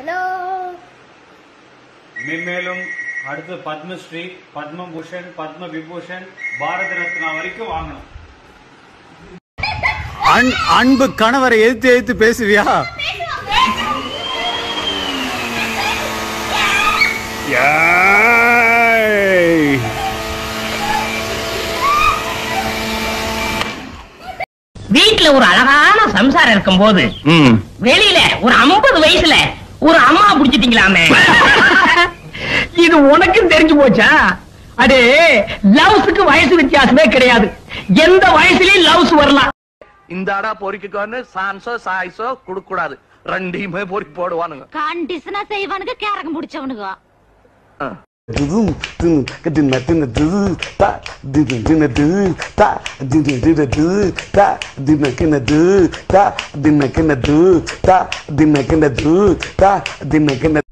Hello மென்மேலும் அடுத்து பத்மஸ்ரீ பத்மபூஷன் பத்ம விபூஷன் பாரத ரத்னா வரைக்கும் வாங்கணும் அன்- அன்பு கணவரை எதிர்த்து எதிர்த்து பேசுவியா ஏய். வீட்ல ஒரு அழகான சம்சாரம் இருக்கும் போது ம். வெளியில ஒரு 50 வயசுல ஒரு அம்மா புடிச்சிட்டீங்களாமே இது உனக்கும் தெரிஞ்சு போச்சா அடே லவ்ஸுக்கு வயசு வித்தியாசமே கிடையாது எந்த வயசுலயும் லவ்ஸ் வரலாம் இந்தாடா பொறிக்குன்னு சான்ஸோ சாய்ஸோ கொடுக்க கூடாது ரெண்டையுமே பொறுக்கி போடுவானுங்க கண்டிஷனா செய்வானுங்க கேரகம் பிடிச்சவனுங்க Dum dum kadina dina du ta dina dina du ta dina dina du ta dina kina du ta dina kina du ta dina kina du ta dina kina